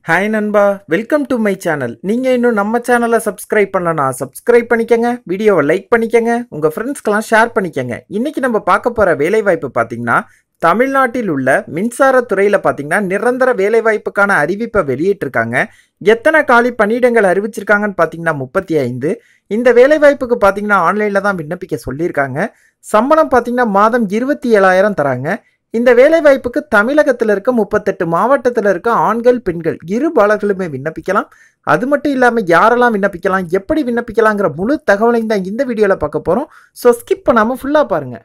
hi நண்பா welcome to my channel நீங்கள் இன்னும் நம்ம சேனலை சப்ஸ்கிரைப் பண்ணலனா சப்ஸ்கிரைப் பண்ணிக்கங்க வீடியோவை லைக் பண்ணிக்கங்க உங்கள் ஃப்ரெண்ட்ஸ்க்கெல்லாம் ஷேர் பண்ணிக்கங்க இன்றைக்கி நம்ம பார்க்க போகிற வேலைவாய்ப்பு பார்த்தீங்கன்னா தமிழ்நாட்டில் உள்ள மின்சாரத்துறையில் பார்த்தீங்கன்னா நிரந்தர வேலைவாய்ப்புக்கான அறிவிப்பை வெளியிட்டிருக்காங்க எத்தனை காலி பணியிடங்கள் அறிவிச்சிருக்காங்கன்னு பார்த்தீங்கன்னா முப்பத்தி ஐந்து இந்த வேலைவாய்ப்புக்கு பார்த்தீங்கன்னா ஆன்லைனில் தான் விண்ணப்பிக்க சொல்லியிருக்காங்க சம்பளம் பார்த்தீங்கன்னா மாதம் இருபத்தி ஏழாயிரம் தராங்க இந்த வேலைவாய்ப்புக்கு தமிழகத்தில் இருக்க முப்பத்தெட்டு மாவட்டத்தில் இருக்க ஆண்கள் பெண்கள் இரு பாலர்களுமே விண்ணப்பிக்கலாம் அது மட்டும் இல்லாமல் யாரெல்லாம் விண்ணப்பிக்கலாம் எப்படி விண்ணப்பிக்கலாங்கிற முழு தகவலையும் தான் இந்த வீடியோவில் பார்க்க போகிறோம் ஸோ ஸ்கிப் பண்ணாமல் ஃபுல்லாக பாருங்கள்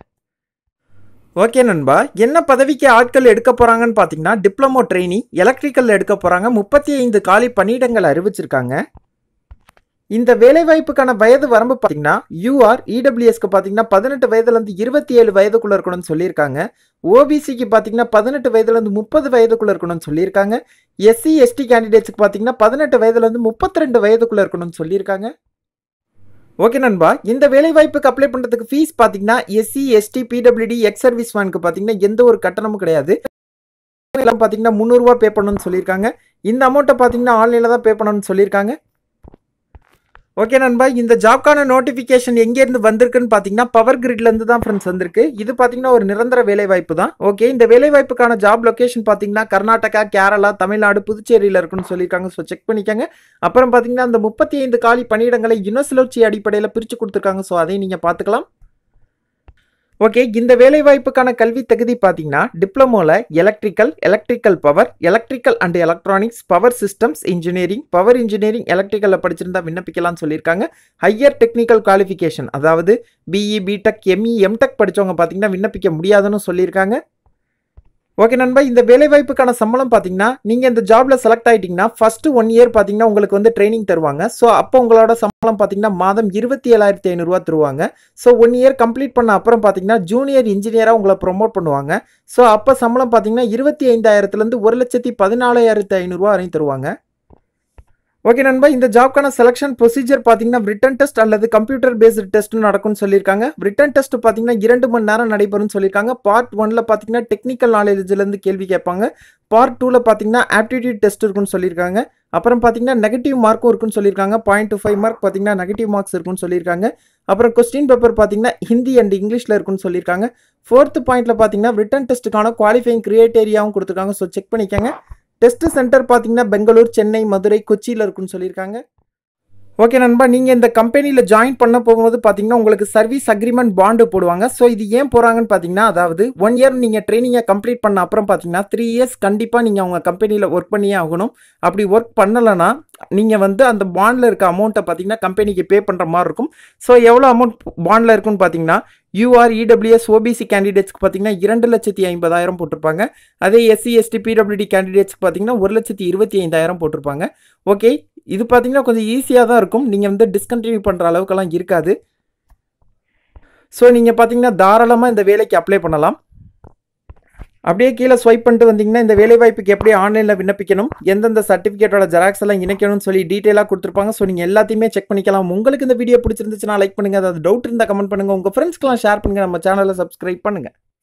ஓகே நண்பா என்ன பதவிக்கு ஆட்கள் எடுக்க போகிறாங்கன்னு பார்த்தீங்கன்னா டிப்ளமோ ட்ரெயினி எலக்ட்ரிக்கல் எடுக்க போகிறாங்க முப்பத்தி ஐந்து காலி பணியிடங்கள் அறிவிச்சிருக்காங்க இந்த வேலைவாய்ப்புக்கான வயது வரம்பு பார்த்தீங்கன்னா யூஆர் இடபிள்யூஎஸ்க்கு பார்த்தீங்கன்னா பதினெட்டு வயதுலேருந்து இருபத்தி ஏழு வயதுக்குள்ள இருக்கணும்னு சொல்லியிருக்காங்க ஓபிசிக்கு பார்த்தீங்கன்னா பதினெட்டு வயதுலேருந்து முப்பது வயதுக்குள்ள இருக்கணும்னு சொல்லியிருக்காங்க எஸ்சி எஸ்டி கேண்டிடேட்ஸ்க்கு பார்த்தீங்கன்னா பதினெட்டு வயதுலேருந்து முப்பத்தி ரெண்டு வயதுக்குள்ள இருக்கணும்னு சொல்லியிருக்காங்க ஓகே நண்பா இந்த வேலைவாய்ப்புக்கு அப்ளை பண்ணுறதுக்கு ஃபீஸ் பார்த்தீங்கன்னா SC ST PWD ex service மேனுக்கு பார்த்தீங்கன்னா எந்த ஒரு கட்டணமும் கிடையாது எல்லாம் பார்த்தீங்கன்னா முந்நூறுரூவா பே பண்ணணும்னு சொல்லியிருக்காங்க இந்த அமௌண்ட்டை பார்த்தீங்கன்னா ஆன்லைனில் தான் பே பண்ணணும்னு சொல்லியிருக்காங்க ஓகே நண்பா இந்த ஜாப்க்கான நோட்டிஃபிகேஷன் எங்கேருந்து வந்திருக்குன்னு பார்த்தீங்கன்னா பவர் கிரிட்லேருந்து தான் ஃப்ரெண்ட்ஸ் வந்திருக்கு இது பார்த்தீங்கன்னா ஒரு நிரந்தர வேலைவாய்ப்பு தான் ஓகே இந்த வேலைவாய்ப்புக்கான ஜாப் லொகேஷன் பார்த்தீங்கன்னா கர்நாடகா கேரளா தமிழ்நாடு புதுச்சேரியில் இருக்குன்னு சொல்லியிருக்காங்க ஸோ செக் பண்ணிக்கோங்க அப்புறம் பார்த்தீங்கன்னா அந்த முப்பத்தி ஐந்து காலி பணியிடங்களை யுனசுழற்சி அடிப்படையில் பிரித்து கொடுத்துருக்காங்க ஸோ அதையும் நீங்கள் பார்த்துக்கலாம் ஓகே இந்த வேலைவாய்ப்புக்கான கல்வி தகுதி பார்த்தீங்கன்னா டிப்ளமோவில் electrical electrical power electrical and electronics power systems engineering power engineering எலக்ட்ரிக்கலில் படிச்சிருந்தா விண்ணப்பிக்கலாம்னு சொல்லியிருக்காங்க ஹையர் டெக்னிக்கல் குவாலிஃபிகேஷன் அதாவது பிஇ பிடெக் எம்இ எம்டெக் படித்தவங்க பார்த்தீங்கன்னா விண்ணப்பிக்க முடியாதுன்னு சொல்லியிருக்காங்க ஓகே நண்பா இந்த வேலைவாய்ப்புக்கான சம்பளம் பார்த்தீங்கன்னா நீங்கள் இந்த ஜாபில் செலக்ட் ஆகிட்டிங்கன்னா ஃபஸ்ட்டு ஒன் இயர் பார்த்தீங்கன்னா உங்களுக்கு வந்து ட்ரைனிங் தருவாங்க ஸோ அப்போ உங்களோட சம்பளம் பார்த்தீங்கன்னா மாதம் இருபத்தி ஏழாயிரத்தி ஐநூறுரூவா தருவாங்க ஸோ ஒன் இயர் கம்ப்ளீட் பண்ண அப்புறம் பார்த்தீங்கன்னா ஜூனியர் இன்ஜினியராக உங்களை ப்ரொமோட் பண்ணுவாங்க ஸோ அப்போ சம்பளம் பார்த்தீங்கன்னா இருபத்தி ஐந்தாயிரத்துலேருந்து ஒரு லட்சத்தி பதினாலாயிரத்தி ஐநூறுரூவா வரையும் தருவாங்க ஓகே நண்பா இந்த ஜாப்க்கான செலெக்ஷன் ப்ரொசீஜர் பார்த்தீங்கன்னா ரிட்டன் டெஸ்ட் அல்லது கம்ப்யூட்டர் பேஸ்டு டெஸ்ட் நடக்கும்னு சொல்லியிருக்காங்க ரிட்டன் டெஸ்ட் பார்த்தீங்கன்னா இரண்டு மணி நேரம் நடைபெறும்னு சொல்லியிருக்காங்க பார்ட் ஒன்ல பார்த்தீங்கன்னா டெக்னிக்கல் நாலேஜ்லேருந்து கேள்வி கேட்பாங்க பார்ட் டூவில் பார்த்தீங்கன்னா ஆப்டிடியூட் டெஸ்ட் இருக்குன்னு சொல்லியிருக்காங்க அப்புறம் பார்த்தீங்கன்னா நெகட்டிவ் மார்க்கும் இருக்குன்னு சொல்லியிருக்காங்க பாயிண்ட் டூ ஃபைவ் மார்க் பார்த்தீங்கன்னா நெகட்டிவ் மார்க்ஸ் இருக்குன்னு சொல்லியிருக்காங்க அப்புறம் கொஸ்டின் பேப்பர் பார்த்தீங்கன்னா ஹிந்தி அண்ட் இங்கிலீஷில் இருக்குன்னு சொல்லியிருக்காங்க ஃபோர்த் பாயிண்ட்ல பார்த்தீங்கன்னா ரிட்டன் டெஸ்ட்டுக்கான குவாலிஃபைங் கிரியேட்டேரியாவும் கொடுத்துருக்காங்க ஸோ செக் பண்ணிக்கோங்க டெஸ்ட் சென்டர் பார்த்தீங்கன்னா பெங்களூர் சென்னை மதுரை கொச்சியில் இருக்குன்னு சொல்லியிருக்காங்க ஓகே நண்பா நீங்கள் இந்த கம்பெனியில் ஜாயின் பண்ண போகும்போது பார்த்தீங்கன்னா உங்களுக்கு சர்வீஸ் அக்ரிமெண்ட் பாண்டு போடுவாங்க ஸோ இது ஏன் போகிறாங்கன்னு பார்த்தீங்கன்னா அதாவது ஒன் இயர் நீங்கள் ட்ரைனிங்கை கம்ப்ளீட் பண்ண அப்புறம் பார்த்தீங்கன்னா த்ரீ இயர்ஸ் கண்டிப்பாக நீங்கள் அவங்க கம்பெனியில் ஒர்க் பண்ணியே ஆகணும் அப்படி ஒர்க் பண்ணலைன்னா நீங்கள் வந்து அந்த பாண்டில் இருக்க அமௌண்ட்டை பார்த்தீங்கன்னா கம்பெனிக்கு பே பண்ணுற மாதிரி இருக்கும் ஸோ எவ்வளோ அமௌண்ட் பாண்டில் இருக்குன்னு பார்த்தீங்கன்னா யூஆர் இடபிள்யூஎஸ் ஓபிசி கேண்டிடேட்ஸ்க்கு பார்த்தீங்கன்னா இரண்டு லட்சத்தி ஐம்பதாயிரம் போட்டிருப்பாங்க அதே எஸ்சி எஸ்டி பிடபிள்யூடி கேண்டிடேட்ஸ்க்கு பார்த்தீங்கன்னா ஒரு லட்சத்தி இருபத்தி ஐந்தாயிரம் போட்டிருப்பாங்க ஓகே இது பார்த்தீங்கன்னா கொஞ்சம் ஈஸியாக தான் இருக்கும் நீங்கள் வந்து டிஸ்கண்டினியூ பண்ணுற அளவுக்கெல்லாம் இருக்காது ஸோ நீங்கள் பார்த்தீங்கன்னா தாராளமாக இந்த வேலைக்கு அப்ளை பண்ணலாம் அப்படியே கீழே ஸ்வைப் பண்ணிட்டு வந்தீங்கன்னா இந்த வேலைவாய்ப்புக்கு எப்படி ஆன்லைனில் விண்ணப்பிக்கணும் எந்தெந்த சர்டிஃபிகேட்டோட ஜெராக்ஸ் எல்லாம் இணைக்கணும்னு சொல்லி டீட்டெயிலாக கொடுத்துருப்பாங்க ஸோ நீங்கள் எல்லாத்தையுமே செக் பண்ணிக்கலாம் உங்களுக்கு இந்த வீடியோ பிடிச்சிருந்துச்சுன்னா லைக் பண்ணுங்கள் அதாவது டவுட் இருந்தால் கமெண்ட் பண்ணுங்கள் உங்கள் ஃப்ரெண்ட்ஸ்க்கெலாம் ஷேர் பண்ணுங்கள் நம்ம சேனலை சப்ஸ்கிரைப் பண்ணுங்கள்